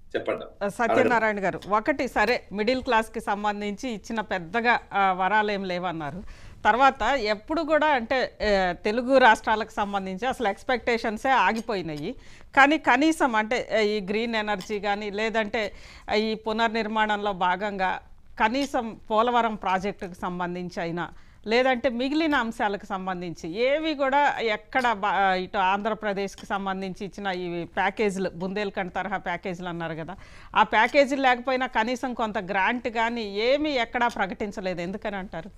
చెప్పండి సత్యనారాయణ గారు ఒకటి సరే మిడిల్ క్లాస్కి సంబంధించి ఇచ్చిన పెద్దగా ఆ, వరాలు ఏం లేవన్నారు తర్వాత ఎప్పుడు కూడా అంటే ఆ, తెలుగు రాష్ట్రాలకు సంబంధించి అసలు ఎక్స్పెక్టేషన్సే ఆగిపోయినాయి కానీ కనీసం అంటే ఆ, ఈ గ్రీన్ ఎనర్జీ కానీ లేదంటే ఆ, ఈ పునర్నిర్మాణంలో భాగంగా కనీసం పోలవరం ప్రాజెక్టుకు సంబంధించి అయినా లేదంటే మిగిలిన అంశాలకు సంబంధించి ఏవి కూడా ఎక్కడ బా- ఇటు ఆంధ్రప్రదేశ్కి సంబంధించి ఇచ్చిన ఈ ప్యాకేజీలు బుందేల్ఖండ్ తరహా ప్యాకేజీలు అన్నారు కదా ఆ ప్యాకేజీలు లేకపోయినా కనీసం కొంత గ్రాంట్ కానీ ఏమీ ఎక్కడా ప్రకటించలేదు ఎందుకని అంటారు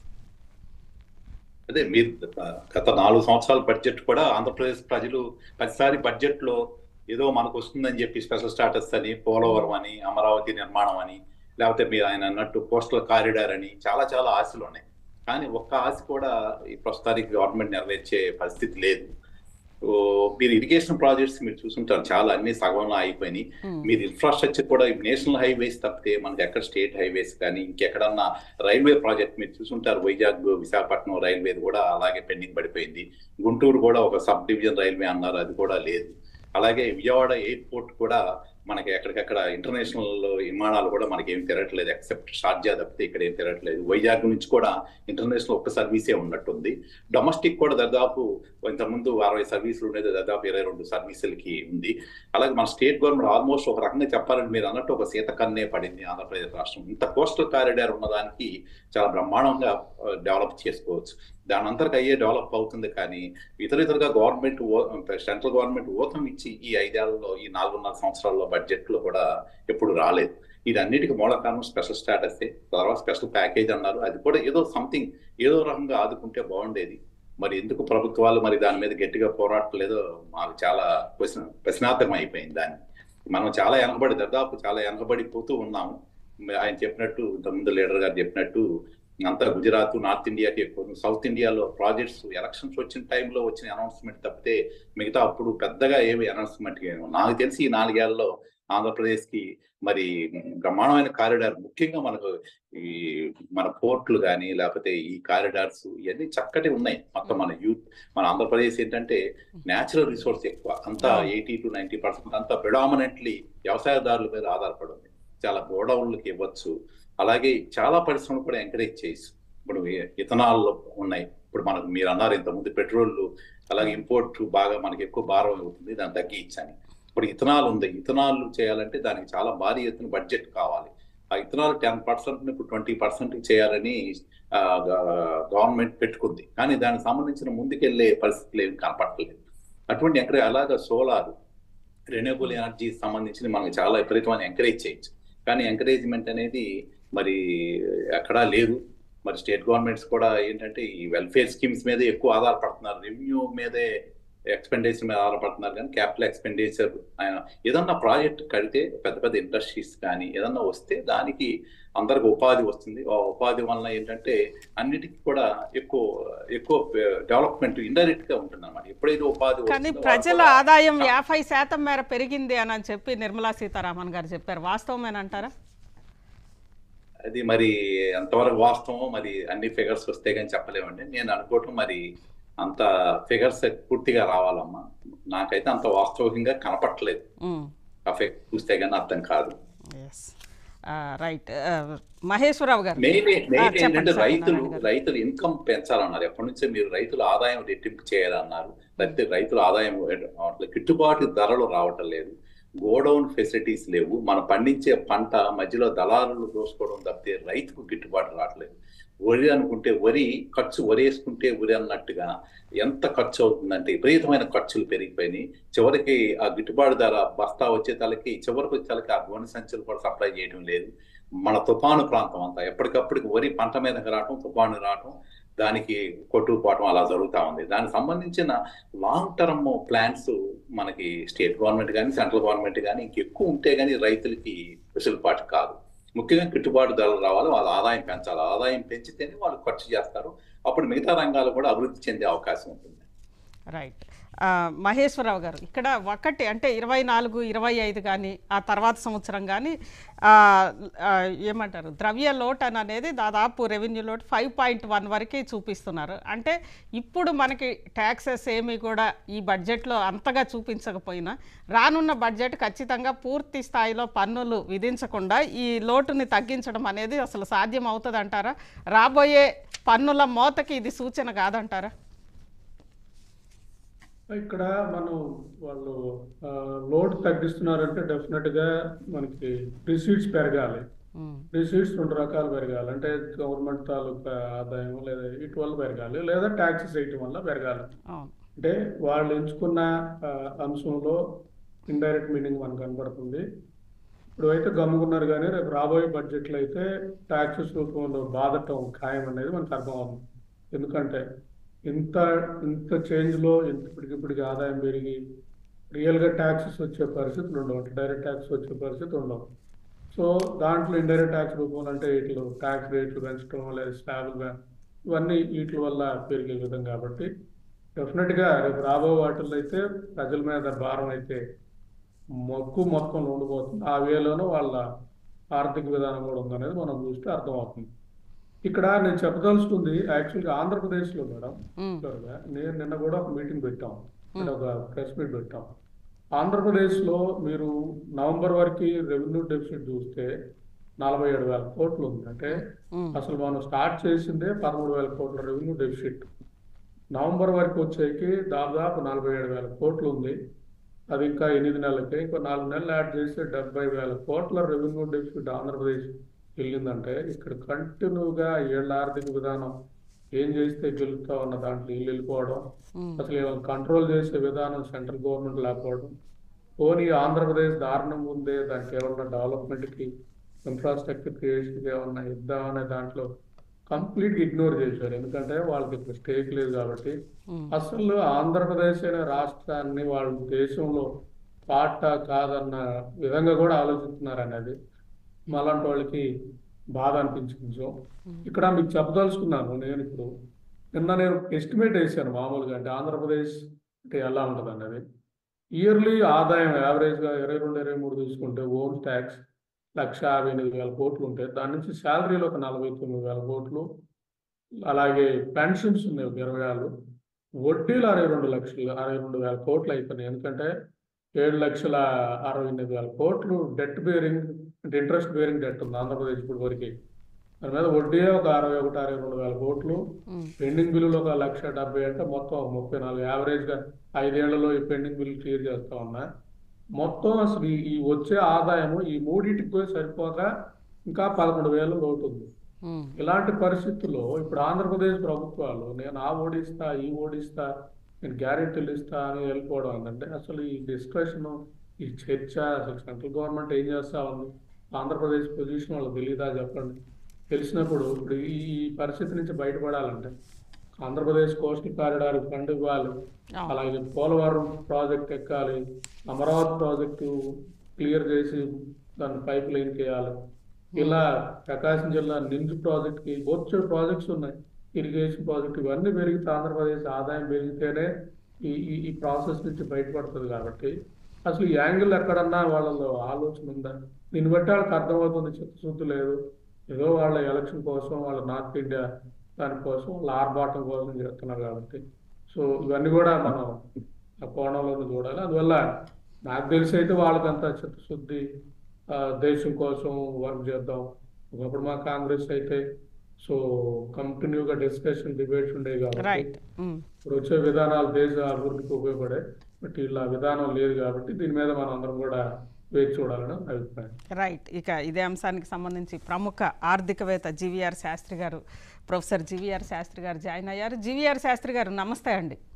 అదే మీరు గత నాలుగు సంవత్సరాల బడ్జెట్ కూడా ఆంధ్రప్రదేశ్ ప్రజలు ప్రతిసారి బడ్జెట్ లో ఏదో మనకు వస్తుందని చెప్పి స్పెషల్ స్టాటస్ అని పోలవరం అని అమరావతి నిర్మాణం అని లేకపోతే మీరు ఆయన అన్నట్టు కోస్టల్ కారిడార్ అని చాలా చాలా ఆశలు ఉన్నాయి కానీ ఒక్క ఆశ కూడా ఈ ప్రస్తుతానికి గవర్నమెంట్ నెరవేర్చే పరిస్థితి లేదు ఓ, మీరు ఇరిగేషన్ ప్రాజెక్ట్స్ మీరు చూసుంటారు చాలా అన్ని సగంలో అయిపోయినాయి మీరు ఇన్ఫ్రాస్ట్రక్చర్ కూడా నేషనల్ హైవేస్ తప్పితే మనకి ఎక్కడ స్టేట్ హైవేస్ కానీ ఇంకెక్కడన్నా రైల్వే ప్రాజెక్ట్ మీరు చూసుంటారు వైజాగ్ విశాఖపట్నం రైల్వే కూడా అలాగే పెండింగ్ పడిపోయింది గుంటూరు కూడా ఒక సబ్ డివిజన్ రైల్వే అన్నారు అది కూడా లేదు అలాగే విజయవాడ ఎయిర్పోర్ట్ కూడా మనకి ఎక్కడికక్కడ ఇంటర్నేషనల్ విమానాలు కూడా మనకి ఏం తిరగట్లేదు ఎక్సెప్ట్ షార్జా తప్పితే ఇక్కడ ఏం తిరగట్లేదు వైజాగ్ నుంచి కూడా ఇంటర్నేషనల్ ఒక్క సర్వీసే ఉన్నట్టుంది డొమెస్టిక్ కూడా దాదాపు ఇంతకుముందు అరవై సర్వీసులు ఉండేది దాదాపు ఇరవై రెండు సర్వీసులకి ఉంది అలాగే మన స్టేట్ గవర్నమెంట్ ఆల్మోస్ట్ ఒక రకంగా చెప్పాలంటే మీరు అన్నట్టు ఒక సీత కన్నే పడింది ఆంధ్రప్రదేశ్ రాష్ట్రం ఇంత కోస్టల్ కారిడార్ ఉన్నదానికి చాలా బ్రహ్మాండంగా డెవలప్ చేసుకోవచ్చు దాని అంతరికి అయ్యే డెవలప్ అవుతుంది కానీ ఇతర ఇతరుగా గవర్నమెంట్ సెంట్రల్ గవర్నమెంట్ ఊతం ఇచ్చి ఈ ఐదేళ్లలో ఈ నాలుగున్నర సంవత్సరాల్లో బడ్జెట్ లో కూడా ఎప్పుడు రాలేదు ఇది అన్నిటికీ మూల కారణం స్పెషల్ స్టాటస్ తర్వాత స్పెషల్ ప్యాకేజ్ అన్నారు అది కూడా ఏదో సంథింగ్ ఏదో రకంగా ఆదుకుంటే బాగుండేది మరి ఎందుకు ప్రభుత్వాలు మరి దాని మీద గట్టిగా పోరాటలేదో మాకు చాలా క్వశ్చన్ ప్రశ్నార్థకం అయిపోయింది దాన్ని మనం చాలా వెనకబడి దాదాపు చాలా వెనకబడిపోతూ ఉన్నాము ఆయన చెప్పినట్టు ఇంతకుముందు లీడర్ గారు చెప్పినట్టు అంతా గుజరాత్ నార్త్ ఇండియాకి ఎక్కువ సౌత్ ఇండియాలో ప్రాజెక్ట్స్ ఎలక్షన్స్ వచ్చిన టైంలో వచ్చిన అనౌన్స్మెంట్ తప్పితే మిగతా అప్పుడు పెద్దగా ఏమి అనౌన్స్మెంట్ నాకు తెలిసి ఈ నాలుగేళ్లలో ఆంధ్రప్రదేశ్ కి మరి బ్రహ్మాండమైన కారిడార్ ముఖ్యంగా మనకు ఈ మన పోర్ట్లు కానీ లేకపోతే ఈ కారిడార్స్ ఇవన్నీ చక్కటి ఉన్నాయి మొత్తం మన యూత్ మన ఆంధ్రప్రదేశ్ ఏంటంటే న్యాచురల్ రిసోర్స్ ఎక్కువ అంతా ఎయిటీ టు నైన్టీ పర్సెంట్ అంతా ప్రిడామినెంట్లీ వ్యవసాయదారుల మీద ఆధారపడి ఉంది చాలా గోడౌన్లకి ఇవ్వచ్చు అలాగే చాలా పరిశ్రమలు కూడా ఎంకరేజ్ చేయొచ్చు ఇప్పుడు ఇథనాల్ ఉన్నాయి ఇప్పుడు మనకు మీరు అన్నారు ఇంతకుముందు పెట్రోల్ అలాగే ఇంపోర్ట్ బాగా మనకి ఎక్కువ భారం అవుతుంది దాన్ని తగ్గించని ఇప్పుడు ఇథనాల్ ఉంది ఇథనాల్ చేయాలంటే దానికి చాలా భారీ ఎత్తున బడ్జెట్ కావాలి ఆ ఇథనాల్ టెన్ పర్సెంట్ ఇప్పుడు ట్వంటీ పర్సెంట్ చేయాలని గవర్నమెంట్ పెట్టుకుంది కానీ దానికి సంబంధించిన ముందుకెళ్లే పరిస్థితులు ఏమి కనపడలేదు అటువంటి ఎంకరేజ్ అలాగా సోలార్ రెన్యూబుల్ ఎనర్జీ సంబంధించి మనకి చాలా విపరీతమైన ఎంకరేజ్ చేయొచ్చు కానీ ఎంకరేజ్మెంట్ అనేది మరి ఎక్కడా లేదు మరి స్టేట్ గవర్నమెంట్స్ కూడా ఏంటంటే ఈ వెల్ఫేర్ స్కీమ్స్ మీదే ఎక్కువ ఆధారపడుతున్నారు రెవెన్యూ మీదే ఎక్స్పెండిచర్ మీద ఆధారపడుతున్నారు కానీ క్యాపిటల్ ఎక్స్పెండిచర్ ఆయన ఏదన్నా ప్రాజెక్ట్ కడితే పెద్ద పెద్ద ఇండస్ట్రీస్ కానీ ఏదన్నా వస్తే దానికి అందరికి ఉపాధి వస్తుంది ఆ ఉపాధి వలన ఏంటంటే అన్నిటికీ కూడా ఎక్కువ ఎక్కువ డెవలప్మెంట్ ఇండైరెక్ట్ గా ఉంటుంది అనమాట ఎప్పుడైతే ఉపాధి కానీ వస్తుందో ప్రజల వాళ్ళు కూడా- ఆదాయం యాభై శాతం మేర పెరిగింది అని అని చెప్పి నిర్మలా సీతారామన్ గారు చెప్పారు వాస్తవమేనంటారా అది మరి ఎంతవరకు వాస్తవం మరి అన్ని ఫిగర్స్ వస్తే కానీ చెప్పలేమండి నేను అనుకోవటం మరి అంత ఫిగర్స్ పూర్తిగా రావాలమ్మా నాకైతే అంత వాస్తవికంగా కనపట్లేదు ఆ ఫిగర్ చూస్తే కానీ అర్థం కాదు ఎస్ రైట్ మహేశ్వరరావు గారు మెయిన్ ఆ, మెయిన్ చెప్పండి, ఏంటంటే చెప్పండి, రైతులు నారాయణ గారు. రైతులు ఇన్కమ్ పెంచాలన్నారు ఎప్పటి నుంచో మీరు రైతుల ఆదాయం రెట్టింపు చేయాలన్నారు రైతు రైతుల ఆదాయం రావట్లేదు గిట్టుబాటు ధరలు రావటం లేదు గోడౌన్ ఫెసిలిటీస్ లేవు మనం పండించే పంట మధ్యలో దళారులు దోసుకోవడం తప్పితే రైతుకు గిట్టుబాటు రావట్లేదు వరి అనుకుంటే వరి ఖర్చు వరి వేసుకుంటే వరి అన్నట్టుగా ఎంత ఖర్చు అవుతుందంటే విపరీతమైన ఖర్చులు పెరిగిపోయినాయి చివరికి ఆ గిట్టుబాటు ధర బస్తా వచ్చే తలకి చివరికి వచ్చే తలకి ఆ గోనె సంచులు కూడా సప్లై చేయడం లేదు మన తుఫాను ప్రాంతం అంతా ఎప్పటికప్పటికి వరి పంట మీదకి రావటం తుఫాను రావటం దానికి కొట్టుకుపోవటం అలా జరుగుతా ఉంది దానికి సంబంధించిన లాంగ్ టర్మ్ ప్లాన్స్ మనకి స్టేట్ గవర్నమెంట్ కానీ సెంట్రల్ గవర్నమెంట్ కానీ ఇంకెక్కువ ఉంటే కానీ రైతులకి వెసులుబాటు కాదు ముఖ్యంగా గిట్టుబాటు ధరలు రావాలి వాళ్ళ ఆదాయం పెంచాలి ఆదాయం పెంచితేనే వాళ్ళు ఖర్చు చేస్తారు అప్పుడు మిగతా రంగాలు కూడా అభివృద్ధి చెందే అవకాశం ఉంటుంది రైట్ ఆ, మహేశ్వరరావు గారు ఇక్కడ ఒకటి అంటే ఇరవై నాలుగు ఇరవై ఐదు కానీ ఆ తర్వాత సంవత్సరం కానీ ఏమంటారు ద్రవ్య లోట్ అని అనేది దాదాపు రెవెన్యూ లోట్ ఫైవ్ పాయింట్ వన్ వరకు చూపిస్తున్నారు అంటే ఇప్పుడు మనకి ట్యాక్సెస్ ఏమీ కూడా ఈ బడ్జెట్లో అంతగా చూపించకపోయినా రానున్న బడ్జెట్ ఖచ్చితంగా పూర్తి స్థాయిలో పన్నులు విధించకుండా ఈ లోటుని తగ్గించడం అనేది అసలు సాధ్యం అవుతుంది అంటారా రాబోయే పన్నుల మోతకి ఇది సూచన కాదంటారా ఇక్కడ మనం వాళ్ళు లోడ్ తగ్గిస్తున్నారంటే డెఫినెట్ గా మనకి రిసీట్స్ పెరగాలి ఉమ్, రిసీట్స్ రెండు రకాలు పెరగాలి అంటే గవర్నమెంట్ తాలూకా ఆదాయం లేదా ఇటు వల్ల పెరగాలి లేదా ట్యాక్సెస్ వేయటం వల్ల పెరగాలి అవును అంటే వాళ్ళు ఎంచుకున్న ఆ, అంశంలో ఇండైరెక్ట్ మీనింగ్ మనకు కనబడుతుంది ఇప్పుడు అయితే గమ్ముకున్నారు కానీ రేపు రాబోయే బడ్జెట్లో అయితే ట్యాక్సెస్ రూపంలో బాధటం ఖాయం అనేది మనకు అర్థమవుతుంది ఎందుకంటే ఇంత ఇంత చేంజ్లో ఇంత ఇప్పటికిప్పటికి ఆదాయం పెరిగి రియల్గా ట్యాక్సెస్ వచ్చే పరిస్థితులు ఉండవు అంటే డైరెక్ట్ ట్యాక్స్ వచ్చే పరిస్థితి ఉండవు సో దాంట్లో ఇండైరెక్ట్ ట్యాక్స్ రూపంలో అంటే వీటిలో ట్యాక్స్ రేట్లు పెంచడం లేదా స్లాబులు ఇవన్నీ వీటి వల్ల పెరిగే విధం కాబట్టి డెఫినెట్గా రేపు రాబో వాటిల్లో అయితే ప్రజల మీద భారం అయితే మొక్కు మొత్తం ఉండిపోతుంది ఆ వేలోనూ వాళ్ళ ఆర్థిక విధానం కూడా ఉందనేది మనం చూస్తే అర్థమవుతుంది ఇక్కడ నేను చెప్పదలుచుకుంది యాక్చువల్గా ఆంధ్రప్రదేశ్లో మేడం ఉమ్, గా నేను నిన్న కూడా ఒక మీటింగ్ పెట్టాం అంటే ఒక ప్రెస్ మీట్ పెట్టాం ఆంధ్రప్రదేశ్లో మీరు నవంబర్ వరకు రెవెన్యూ డెఫిసిట్ చూస్తే నలభై ఏడు వేల కోట్లు ఉంది అంటే ఉమ్, అసలు మనం స్టార్ట్ చేసిందే పదమూడు వేల కోట్ల రెవెన్యూ డెఫిసిట్ నవంబర్ వరకు వచ్చేకి దాదాపు నలభై ఏడు వేల కోట్లు ఉంది అది ఇంకా ఎనిమిది నెలలకి ఇంకో నాలుగు నెలలు యాడ్ చేస్తే డెబ్బై వేల కోట్ల రెవెన్యూ డెఫిసిట్ ఆంధ్రప్రదేశ్ వెళ్ళిందంటే ఇక్కడ కంటిన్యూగా ఏళ్ళ ఆర్థిక విధానం ఏం చేస్తే గెలుస్తా ఉన్న దాంట్లో వీళ్ళు వెళ్ళిపోవడం ఉమ్, అసలు వీళ్ళని కంట్రోల్ చేసే విధానం సెంట్రల్ గవర్నమెంట్ లేకపోవడం పోనీ ఆంధ్రప్రదేశ్ దారుణం ఉందే దానికి ఏమన్నా డెవలప్మెంట్కి ఇన్ఫ్రాస్ట్రక్చర్ క్రియేషన్కి ఏమన్నా ఇద్దామనే దాంట్లో కంప్లీట్ ఇగ్నోర్ చేశారు ఎందుకంటే వాళ్ళకి ఇప్పుడు స్టేక్ లేదు కాబట్టి ఉమ్, అసలు ఆంధ్రప్రదేశ్ అనే రాష్ట్రాన్ని వాళ్ళు దేశంలో పాట కాదన్న విధంగా కూడా ఆలోచిస్తున్నారు అనేది మాలాంటి వాళ్ళకి బాధ అనిపించింది సో ఇక్కడ మీకు చెప్పదలుచుకున్నాను నేను ఇప్పుడు నిన్న నేను ఎస్టిమేట్ వేసాను మామూలుగా అంటే ఆంధ్రప్రదేశ్ అంటే ఎలా ఉంటుంది అనేది ఇయర్లీ ఆదాయం యావరేజ్గా ఇరవై రెండు ఇరవై మూడు తీసుకుంటే ఓన్ ట్యాక్స్ లక్ష యాభై ఎనిమిది వేల కోట్లు ఉంటాయి దాని నుంచి శాలరీలు ఒక నలభై తొమ్మిది వేల కోట్లు అలాగే పెన్షన్స్ ఉన్నాయి ఒక ఇరవై ఆరు వడ్డీలు అరవై రెండు లక్షలు అరవై రెండు వేల కోట్లు అయిపోయినాయి ఎందుకంటే ఏడు లక్షల అరవై ఎనిమిది వేల కోట్లు డెట్ బేరింగ్ అంటే ఇంట్రెస్ట్ బేరింగ్ డెట్ ఉంది ఆంధ్రప్రదేశ్ ఇప్పుడు వరకు దాని మీద వడ్డీ ఒక అరవై ఒకటి అరవై రెండు వేల కోట్లు ఉమ్, పెండింగ్ బిల్లులు ఒక లక్ష డెబ్బై అంటే మొత్తం ముప్పై నాలుగు యావరేజ్గా ఐదేళ్లలో ఈ పెండింగ్ బిల్లు క్లియర్ చేస్తా ఉన్నా మొత్తం అసలు ఈ- ఈ వచ్చే ఆదాయము ఈ మూడింటికి పోయి సరిపోక ఇంకా పదకొండు వేలు లోటు ఉంది ఉమ్, ఇలాంటి పరిస్థితుల్లో ఇప్పుడు ఆంధ్రప్రదేశ్ ప్రభుత్వాలు నేను ఆ ఓడిస్తా ఈ ఓడిస్తా నేను గ్యారెంటీలు ఇస్తా అని వెళ్ళిపోవడం ఏంటంటే అసలు ఈ డిస్కషన్ ఈ చర్చ అసలు సెంట్రల్ గవర్నమెంట్ ఏం చేస్తా ఉంది ఆంధ్రప్రదేశ్ పొజిషన్ వాళ్ళకి తెలియదా చెప్పండి తెలిసినప్పుడు ఇప్పుడు ఈ ఈ పరిస్థితి నుంచి బయటపడాలంటే ఆంధ్రప్రదేశ్ కోస్టల్ కారిడార్ ఫండ్ ఇవ్వాలి అవును. అలాగే పోలవరం ప్రాజెక్ట్ ఎక్కాలి అమరావతి ప్రాజెక్టు క్లియర్ చేసి దాన్ని పైప్ లైన్ చేయాలి ఇలా ప్రకాశం జిల్లా నిమ్స్ ప్రాజెక్ట్ కి బొచ్చు ప్రాజెక్ట్స్ ఉన్నాయి ఇరిగేషన్ ప్రాజెక్ట్ ఇవన్నీ పెరిగితే ఆంధ్రప్రదేశ్ ఆదాయం పెరిగితేనే ఈ ఈ ఈ ప్రాసెస్ నుంచి బయటపడుతుంది కాబట్టి అసలు ఈ యాంగిల్ ఎక్కడన్నా వాళ్ళలో ఆలోచన ఉందా దీన్ని బట్టి వాళ్ళకి అర్థమవుతుంది చిత్తశుద్ధి లేదు ఏదో వాళ్ళ ఎలక్షన్ కోసం వాళ్ళ నార్త్ ఇండియా దానికోసం వాళ్ళ ఆర్భాటం కోసం చేస్తున్నారు కాబట్టి సో ఇవన్నీ కూడా మనం ఆ కోణంలో చూడాలి అందువల్ల నాకు తెలిసి అయితే వాళ్ళకంతా చిత్తశుద్ధి ఆ, దేశం కోసం వర్క్ చేద్దాం ఒకప్పుడు మా కాంగ్రెస్ అయితే సో కంటిన్యూగా డిస్కషన్ డిబేట్స్ ఉండేవి కాబట్టి రైట్ ఉమ్. ఇప్పుడు వచ్చే విధానాలు దేశ అభివృద్ధికి ఉపయోగపడే బట్ ఇలా విధానం లేదు కాబట్టి దీని మీద మనం అందరం కూడా వేచి చూడాలని నా అభిప్రాయం రైట్ ఇక ఇదే అంశానికి సంబంధించి ప్రముఖ ఆర్థికవేత్త జీవీఆర్ శాస్త్రి గారు ప్రొఫెసర్ జీవీఆర్ శాస్త్రి గారు జాయిన్ అయ్యారు జీవీఆర్ శాస్త్రి గారు నమస్తే అండి